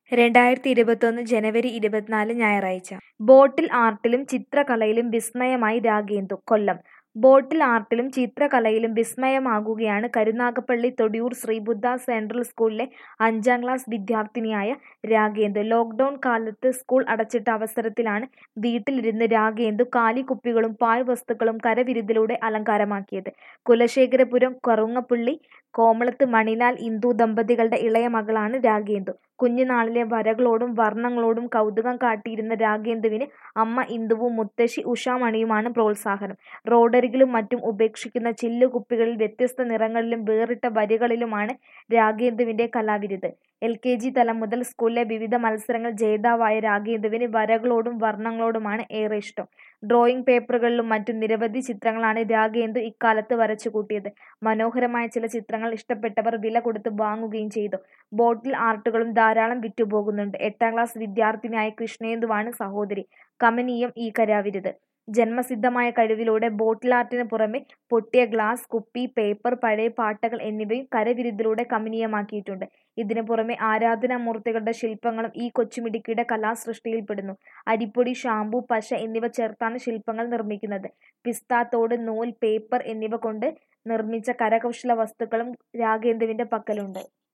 രണ്ടായിരത്തി ഇരുപത്തൊന്ന് ജനുവരി ഇരുപത്തിനാല് ഞായറാഴ്ച ബോട്ടിൽ ആർട്ടിലും ചിത്രകലയിലും വിസ്മയമായി രാഗേന്ദു കൊല്ലം ബോട്ടിൽ ആർട്ടിലും ചിത്രകലയിലും വിസ്മയമാകുകയാണ് കരുനാഗപ്പള്ളി തൊടിയൂർ ശ്രീബുദ്ധ സെൻട്രൽ സ്കൂളിലെ അഞ്ചാം ക്ലാസ് വിദ്യാർത്ഥിനിയായ രാഗേന്ദു ലോക്ക്ഡൌൺ കാലത്ത് സ്കൂൾ അടച്ചിട്ട അവസരത്തിലാണ് വീട്ടിലിരുന്ന് രാഗേന്ദു കാലിക്കുപ്പികളും പാഴ്വസ്തുക്കളും കരവിരുതിലൂടെ അലങ്കാരമാക്കിയത് കുലശേഖരപുരം കറുങ്ങപ്പള്ളി കോമളത്ത് മണിലാൽ ഇന്ദു ദമ്പതികളുടെ ഇളയ മകളാണ് രാഗേന്ദു കുഞ്ഞുനാളിലെ വരകളോടും വർണ്ണങ്ങളോടും കൗതുകം കാട്ടിയിരുന്ന രാഗേന്ദുവിന് അമ്മ ഇന്ദുവും മുത്തശ്ശി ഉഷാമണിയുമാണ് പ്രോത്സാഹനം റോഡരികിലും മറ്റും ഉപേക്ഷിക്കുന്ന ചില്ലുകുപ്പികളിൽ വ്യത്യസ്ത നിറങ്ങളിലും വേറിട്ട വരികളിലുമാണ് രാഗേന്ദുവിന്റെ കലാവിരുത് എൽ കെ ജി തലം മുതൽ സ്കൂളിലെ വിവിധ മത്സരങ്ങൾ ജേതാവായ രാഗേന്ദുവിന് വരകളോടും വർണ്ണങ്ങളോടുമാണ് ഏറെ ഇഷ്ടം ഡ്രോയിങ് പേപ്പറുകളിലും മറ്റും നിരവധി ചിത്രങ്ങളാണ് രാഗേന്ദു ഇക്കാലത്ത് വരച്ചുകൂട്ടിയത് മനോഹരമായ ചില ചിത്രങ്ങൾ ഇഷ്ടപ്പെട്ടവർ വില കൊടുത്ത് വാങ്ങുകയും ചെയ്തു ബോട്ടിൽ ആർട്ടുകളും ധാരാളം വിറ്റുപോകുന്നുണ്ട് എട്ടാം ക്ലാസ് വിദ്യാർത്ഥിനിയായ കൃഷ്ണേന്ദുവാണ് സഹോദരി കമനീയം ഈ കലാവിരുത് ജന്മസിദ്ധമായ കഴിവിലൂടെ ബോട്ടിൽ ആർട്ടിന് പുറമെ പൊട്ടിയ ഗ്ലാസ് കുപ്പി പേപ്പർ പഴയ പാട്ടകൾ എന്നിവയും കരവിരുതിലൂടെ കമനീയമാക്കിയിട്ടുണ്ട് ഇതിനു പുറമെ ആരാധനാമൂർത്തികളുടെ ശില്പങ്ങളും ഈ കൊച്ചുമിടുക്കിയുടെ കലാസൃഷ്ടിയിൽപ്പെടുന്നു അരിപ്പൊടി ഷാമ്പു പശ എന്നിവ ചേർത്താണ് ശില്പങ്ങൾ നിർമ്മിക്കുന്നത് പിസ്ത തോട് നൂൽ പേപ്പർ എന്നിവ കൊണ്ട് നിർമ്മിച്ച കരകൗശല വസ്തുക്കളും രാഗേന്ദുവിന്റെ പക്കലുണ്ട്